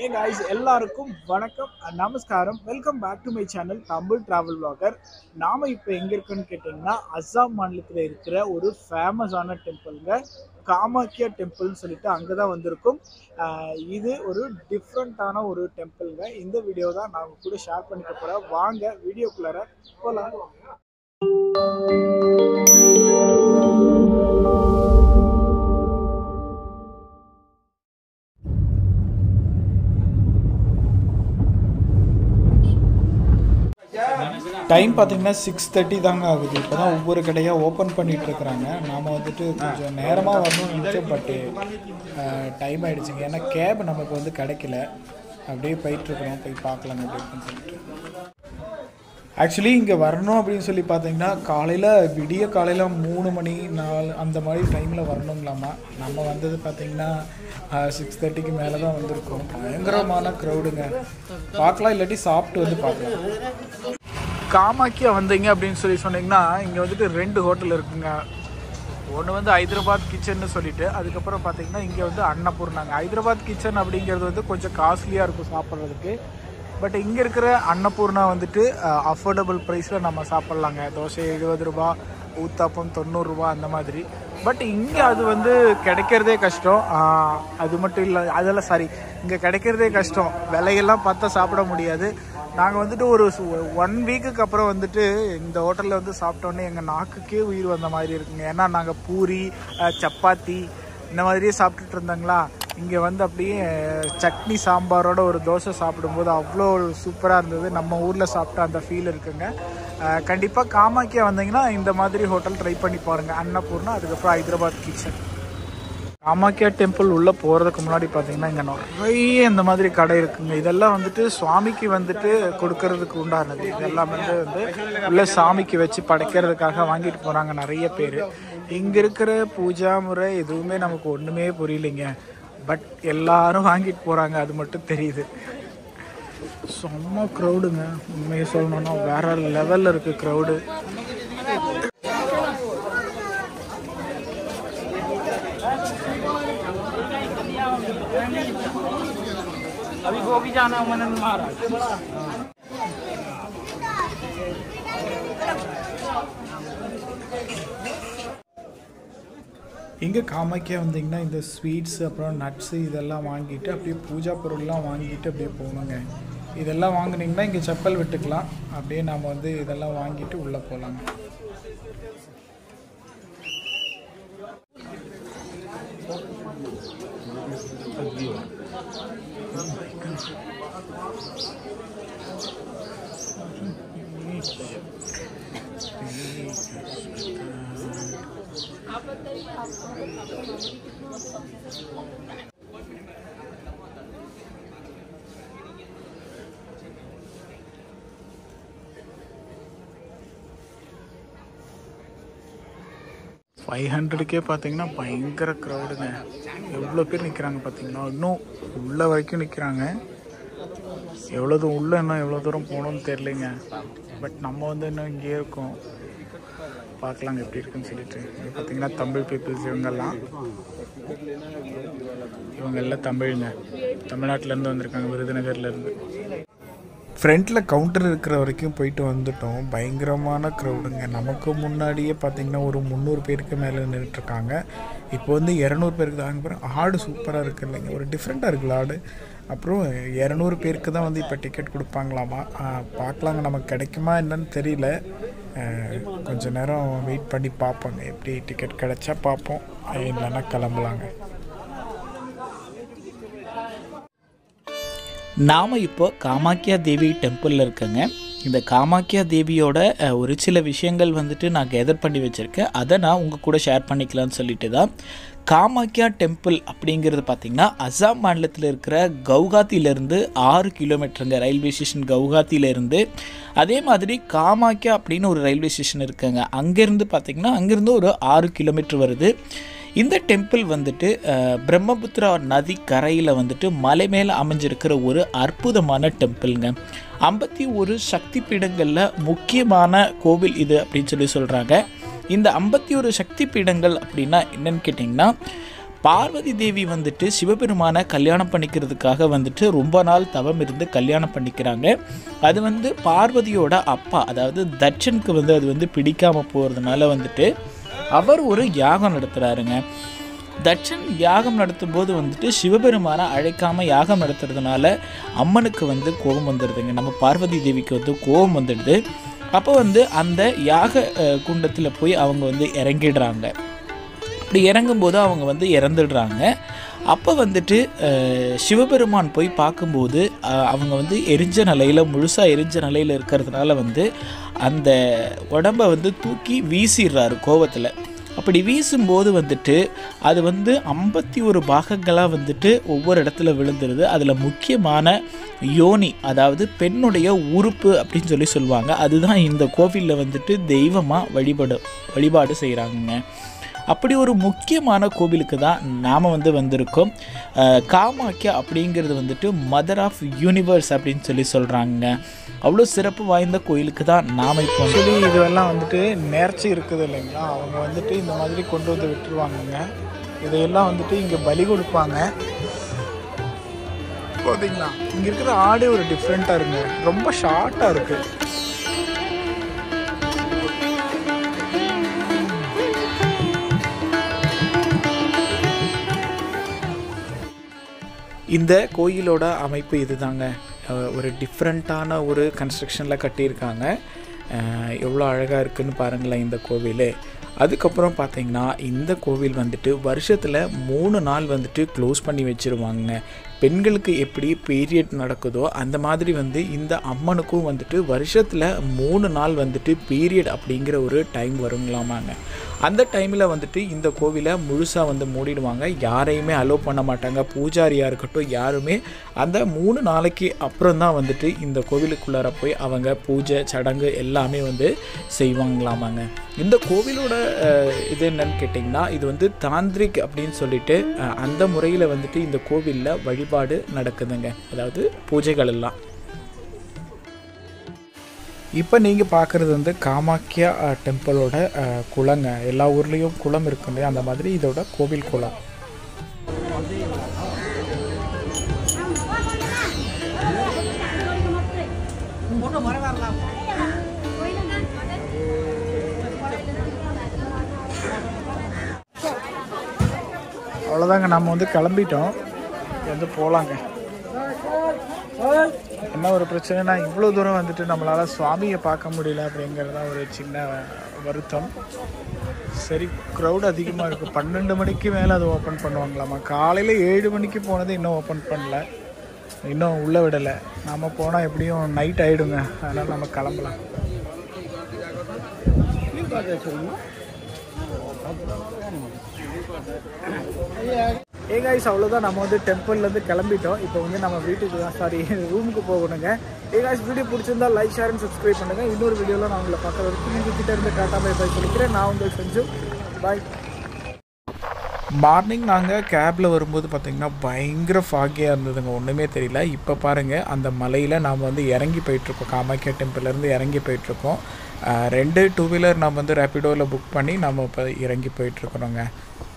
ஏ guys எல்லாருக்கும் வணக்கம் and நமஸ்காரம் welcome back to my channel Tamil travel vlogger நாம இப்போ எங்க இருக்கோம்னு கேட்டிங்கன்னா அஸ்ஸாம் மாநிலத்தில் இருக்கிற ஒரு ஃபேமஸான டெம்பிள்ங்க காமாக்கியா டெம்பிள்னு சொல்லிட்டு அங்கே தான் வந்திருக்கும் ஆஹ் இது ஒரு டிஃப்ரெண்ட்டான ஒரு டெம்பிள்ங்க இந்த வீடியோ தான் நான் உங்க கூட ஷேர் பண்ணிக்க போகிறேன் வாங்க வீடியோக்குள்ளார போகலாம் டைம் பார்த்தீங்கன்னா சிக்ஸ் தேர்ட்டி தாங்க ஆகுது இப்போ தான் ஒவ்வொரு கடையாக ஓப்பன் பண்ணிட்டு இருக்கிறாங்க நாம் வந்துட்டு கொஞ்சம் நேரமாக வரணும்னு நினச்சோம் பட்டு டைம் ஆயிடுச்சுங்க ஏன்னா கேப் நமக்கு வந்து கிடைக்கல அப்படியே போயிட்டுருக்குறோம் போய் பார்க்கலாங்க அப்படின்னு சொல்லிட்டு ஆக்சுவலி இங்கே வரணும் அப்படின்னு சொல்லி பார்த்தீங்கன்னா காலையில் விடிய காலையில் மூணு மணி நாலு அந்த மாதிரி டைமில் வரணுங்களாமா நம்ம வந்தது பார்த்தீங்கன்னா சிக்ஸ் தேர்ட்டிக்கு மேலே தான் வந்திருக்கோம் பயங்கரமான க்ரௌடுங்க பார்க்கலாம் இல்லாட்டி சாப்பிட்டு வந்து பார்க்கலாம் காமாக்கியா வந்தீங்க அப்படின்னு சொல்லி சொன்னீங்கன்னா இங்கே வந்துட்டு ரெண்டு ஹோட்டல் இருக்குங்க ஒன்று வந்து ஹைதராபாத் கிச்சன்னு சொல்லிட்டு அதுக்கப்புறம் பார்த்தீங்கன்னா இங்கே வந்து அன்னபூர்ணாங்க ஹைதராபாத் கிச்சன் அப்படிங்கிறது வந்து கொஞ்சம் காஸ்ட்லியாக இருக்கும் சாப்பிட்றதுக்கு பட் இங்கே இருக்கிற அன்னபூர்ணா வந்துட்டு அஃபோர்டபுள் ப்ரைஸில் நம்ம சாப்பிட்லாங்க தோசை எழுபது ரூபா ஊத்தாப்பம் தொண்ணூறுரூவா அந்த மாதிரி பட் இங்கே அது வந்து கிடைக்கிறதே கஷ்டம் ஆஹ் அது மட்டும் இல்லை அதெல்லாம் சாரி இங்கே கிடைக்கிறதே கஷ்டம் விலையெல்லாம் பார்த்தா சாப்பிட முடியாது நாங்கள் வந்துட்டு ஒரு ஒன் வீக்குக்கு அப்புறம் வந்துட்டு இந்த ஹோட்டலில் வந்து சாப்பிட்டோன்னே எங்கள் நாக்குக்கே உயிர் வந்த மாதிரி இருக்குங்க ஏன்னா நாங்கள் பூரி அஹ், சப்பாத்தி இந்த மாதிரியே சாப்பிட்டுட்டு இருந்தாங்களா இங்கே வந்து அப்படியே சட்னி சாம்பாரோட ஒரு தோசை சாப்பிடும்போது அவ்வளோ சூப்பராக இருந்தது நம்ம ஊரில் சாப்பிட்ட அந்த ஃபீல் இருக்குங்க கண்டிப்பாக காமாக்கியா வந்தீங்கன்னா இந்த மாதிரி ஹோட்டல் ட்ரை பண்ணி பாருங்கள் அன்னபூர்ணா அதுக்கப்புறம் ஹைதராபாத் கிச்சன் காமாக்கியா டெம்பிள் உள்ளே போகிறதுக்கு முன்னாடி பார்த்தீங்கன்னா இங்கே நிறைய இந்த மாதிரி கடை இருக்குங்க இதெல்லாம் வந்துட்டு சுவாமிக்கு வந்துட்டு கொடுக்கறதுக்கு உண்டானது இதெல்லாம் வந்து வந்து உள்ள சாமிக்கு வச்சு படைக்கிறதுக்காக வாங்கிட்டு போகிறாங்க நிறைய பேர் இங்கே இருக்கிற பூஜா முறை எதுவுமே நமக்கு ஒன்றுமே புரியலைங்க பட் எல்லாரும் வாங்கிட்டு போகிறாங்க அது மட்டும் தெரியுது செம்ம க்ரௌடுங்க உண்மையை சொல்லணும்னா வேற லெவலில் இருக்குது க்ரௌடு अभी वो भी जाना है मनन महाराज இங்கே காமாக்கியா வந்தீங்கன்னா இந்த ஸ்வீட்ஸ் அப்புறம் நட்ஸு இதெல்லாம் வாங்கிட்டு அப்படியே பூஜா பொருள்லாம் வாங்கிட்டு அப்படியே போகணுங்க இதெல்லாம் வாங்குனீங்கன்னா இங்கே செப்பல் விட்டுக்கலாம் அப்படியே நாம் வந்து இதெல்லாம் வாங்கிட்டு உள்ளே போகலாங்க ஃபைவ் ஹண்ட்ரடுக்கே பார்த்தீங்கன்னா பயங்கர க்ரௌடுங்க எவ்வளோ பேர் நிற்கிறாங்க பார்த்தீங்கன்னா இன்னும் உள்ள வரைக்கும் நிற்கிறாங்க எவ்வளோ தூரம் உள்ள இன்னும் எவ்வளோ தூரம் போகணும்னு தெரிலிங்க பட் நம்ம வந்து இன்னும் இங்கேயே இருக்கோம் பார்க்கலாங்க எப்படி இருக்குன்னு சொல்லிட்டு இது பார்த்தீங்கன்னா தமிழ் பீப்புள்ஸ் இவங்கெல்லாம் இவங்க எல்லாம் தமிழுங்க தமிழ்நாட்டிலேருந்து வந்திருக்காங்க விருதுநகர்லேருந்து ஃப்ரண்ட்டில் கவுண்டர் இருக்கிற வரைக்கும் போயிட்டு வந்துட்டோம் பயங்கரமான க்ரௌடுங்க நமக்கு முன்னாடியே பார்த்தீங்கன்னா ஒரு முந்நூறு பேருக்கு மேலே நின்றுட்டுருக்காங்க இப்போ வந்து இரநூறு பேருக்கு தான் பாருங்க ஆடு சூப்பராக இருக்கு இல்லைங்க ஒரு டிஃப்ரெண்ட்டாக இருக்குல்ல ஆடு அப்புறம் இரநூறு பேருக்கு தான் வந்து இப்போ டிக்கெட் கொடுப்பாங்களாமா ஆ, பார்க்கலாங்க நமக்கு கிடைக்குமா என்னன்னு தெரியல ஆ, கொஞ்ச நேரம் வெயிட் பண்ணி பார்ப்போங்க எப்படி டிக்கெட் கிடைச்சா பார்ப்போம் இல்லைன்னா கிளம்பலாங்க நாம் இப்போ காமாக்கியா தேவி டெம்பிளில் இருக்கேங்க இந்த காமாக்கியா தேவியோட அஹ், ஒரு சில விஷயங்கள் வந்துட்டு நான் கேதர் பண்ணி வச்சுருக்கேன் அதை நான் உங்கள் கூட ஷேர் பண்ணிக்கலாம்னு சொல்லிட்டு தான் காமாக்கியா டெம்பிள் அப்படிங்கிறது பார்த்திங்கன்னா அஸ்ஸாம் மாநிலத்தில் இருக்கிற கவுகாத்திலேருந்து ஆறு கிலோமீட்டருங்க ரயில்வே ஸ்டேஷன் கவுகாத்திலேருந்து அதே மாதிரி காமாக்கியா அப்படின்னு ஒரு ரயில்வே ஸ்டேஷன் இருக்குங்க அங்கேருந்து பார்த்திங்கன்னா அங்கேருந்து ஒரு ஆறு கிலோமீட்டர் வருது இந்த டெம்பிள் வந்துட்டு அஹ், பிரம்மபுத்திரா நதி கரையில் வந்துட்டு மலை மேலே அமைஞ்சிருக்கிற ஒரு அற்புதமான டெம்பிள்ங்க ஐம்பத்தி ஒரு சக்தி பீடங்களில் முக்கியமான கோவில் இது அப்படின்னு சொல்லி சொல்கிறாங்க இந்த ஐம்பத்தி ஒரு சக்தி பீடங்கள் அப்படின்னா என்னன்னு கேட்டிங்கன்னா பார்வதி தேவி வந்துட்டு சிவபெருமானை கல்யாணம் பண்ணிக்கிறதுக்காக வந்துட்டு ரொம்ப நாள் தவம் இருந்து கல்யாணம் பண்ணிக்கிறாங்க அது வந்து பார்வதியோட அப்பா அதாவது தட்சனுக்கு வந்து அது வந்து பிடிக்காமல் போகிறதுனால வந்துட்டு அவர் ஒரு யாகம் நடத்துகிறாருங்க தட்சன் யாகம் நடத்தும்போது வந்துட்டு சிவபெருமானை அழைக்காமல் யாகம் நடத்துறதுனால அம்மனுக்கு வந்து கோபம் வந்துடுதுங்க நம்ம பார்வதி தேவிக்கு வந்து கோபம் வந்துடுது அப்போ வந்து அந்த யாக அஹ், குண்டத்தில் போய் அவங்க வந்து இறங்கிடுறாங்க அப்படி இறங்கும்போது அவங்க வந்து இறந்துடுறாங்க அப்போ வந்துட்டு அஹ், சிவபெருமான் போய் பார்க்கும்போது அஹ், அவங்க வந்து எரிஞ்ச நிலையில் முழுசாக எரிஞ்ச நிலையில் இருக்கிறதுனால வந்து அந்த உடம்பை வந்து தூக்கி வீசிடுறாரு கோவத்தில் அப்படி வீசும்போது வந்துட்டு அது வந்து ஐம்பத்தி ஒரு பாகங்களாக வந்துட்டு ஒவ்வொரு இடத்துல விழுந்துருது அதில் முக்கியமான யோனி அதாவது பெண்ணுடைய உறுப்பு அப்படின்னு சொல்லி சொல்லுவாங்க அதுதான் இந்த கோவிலில் வந்துட்டு தெய்வமாக வழிபடு வழிபாடு செய்கிறாங்கங்க அப்படி ஒரு முக்கியமான கோவிலுக்கு தான் நாம் வந்து வந்திருக்கோம் அஹ், காமாக்கியா அப்படிங்கிறது வந்துட்டு மதர் ஆஃப் யூனிவர்ஸ் அப்படின்னு சொல்லி சொல்கிறாங்க அவ்வளோ சிறப்பு வாய்ந்த கோயிலுக்கு தான் நாம் இப்போ வந்து ஆக்சுவலி இதெல்லாம் வந்துட்டு நேர்ச்சி இருக்குது இல்லைங்களா அவங்க வந்துட்டு இந்த மாதிரி கொண்டு வந்து விட்டுருவாங்கங்க இதையெல்லாம் வந்துட்டு இங்கே பலி கொடுப்பாங்க பார்த்தீங்களா இங்கே இருக்கிற ஆடே ஒரு டிஃப்ரெண்ட்டாக இருக்குங்க ரொம்ப ஷார்ட்டாக இருக்குது இந்த கோயிலோட அமைப்பு இதுதாங்க அஹ் ஒரு டிஃப்ரெண்ட்டான ஒரு கன்ஸ்ட்ரக்ஷனில் கட்டியிருக்காங்க அஹ் எவ்வளோ அழகாக இருக்குன்னு பாருங்களேன் இந்த கோவில் அதுக்கப்புறம் பார்த்தீங்கன்னா இந்த கோவில் வந்துட்டு வருஷத்தில் மூணு நாள் வந்துட்டு க்ளோஸ் பண்ணி வச்சுருவாங்க பெண்களுக்கு எப்படி பீரியட் நடக்குதோ அந்த மாதிரி வந்து இந்த அம்மனுக்கும் வந்துட்டு வருஷத்தில் மூணு நாள் வந்துட்டு பீரியட் அப்படிங்கிற ஒரு டைம் வருங்களாமாங்க அந்த டைமில் வந்துட்டு இந்த கோவிலை முழுசாக வந்து மூடிடுவாங்க யாரையுமே அலோவ் பண்ண மாட்டாங்க பூஜாரியாக இருக்கட்டும் யாருமே அந்த மூணு நாளைக்கு அப்புறம் தான் வந்துட்டு இந்த கோவிலுக்குள்ளார போய் அவங்க பூஜை சடங்கு எல்லாமே வந்து செய்வாங்களாமாங்க இந்த கோவிலோட அஹ், இது என்னன்னு கேட்டிங்கன்னா இது வந்து தாந்திரிக் அப்படின்னு சொல்லிட்டு அஹ், அந்த முறையில் வந்துட்டு இந்த கோவிலில் வழிபாடு நடக்குதுங்க அதாவது பூஜைகள் எல்லாம் இப்போ நீங்கள் பார்க்குறது வந்து காமாக்கியா அஹ், டெம்பிளோட அஹ், குளங்க எல்லா ஊர்லேயும் குளம் இருக்கு இல்லையா அந்த மாதிரி இதோட கோவில் குளம் அவ்வளோதாங்க நம்ம வந்து கிளம்பிட்டோம் வந்து போகலாங்க என்ன ஒரு பிரச்சனைனா இவ்வளோ தூரம் வந்துட்டு நம்மளால் சுவாமியை பார்க்க முடியல அப்படிங்கிறது தான் ஒரு சின்ன வருத்தம் சரி க்ரௌட் அதிகமாக இருக்குது பன்னெண்டு மணிக்கு மேலே அது ஓப்பன் பண்ணுவாங்களாமா காலையில் ஏழு மணிக்கு போனது இன்னும் ஓப்பன் பண்ணல இன்னும் உள்ளே விடலை நம்ம போனால் எப்படியும் நைட் ஆகிடுங்க அதனால் நம்ம கிளம்பலாம் ஏ காய்ஸ் அவ்வளோதான் நம்ம வந்து டெம்பிள்லேருந்து கிளம்பிட்டோம் இப்போ வந்து நம்ம வீட்டுக்கு தான் சாரி ரூமுக்கு போகணுங்க ஏ காய்ஸ் வீடியோ பிடிச்சிருந்தா லைக் ஷேர் அண்ட் சப்ஸ்கிரைப் பண்ணுங்கள் இன்னொரு வீடியோவில் நான் உங்களை பார்க்குற வரைக்கும் நீங்கள் கிட்ட இருந்து டாட்டா பை பை சொல்லிக்கிறேன் நான் உங்கள் செஞ்சு பாய் மார்னிங் நாங்கள் கேபில் வரும்போது பார்த்திங்கன்னா பயங்கர ஃபாகியாக இருந்ததுங்க ஒன்றுமே தெரியல இப்போ பாருங்கள் அந்த மலையில் நாம் வந்து இறங்கி போயிட்டுருக்கோம் காமாக்கியா டெம்பிள்லேருந்து இறங்கி போயிட்டுருக்கோம் அஹ் ரெண்டு டூ வீலர் நம்ம வந்து ரேப்பிடோவில் புக் பண்ணி நம்ம இப்போ இறங்கி போயிட்டுருக்குறோங்க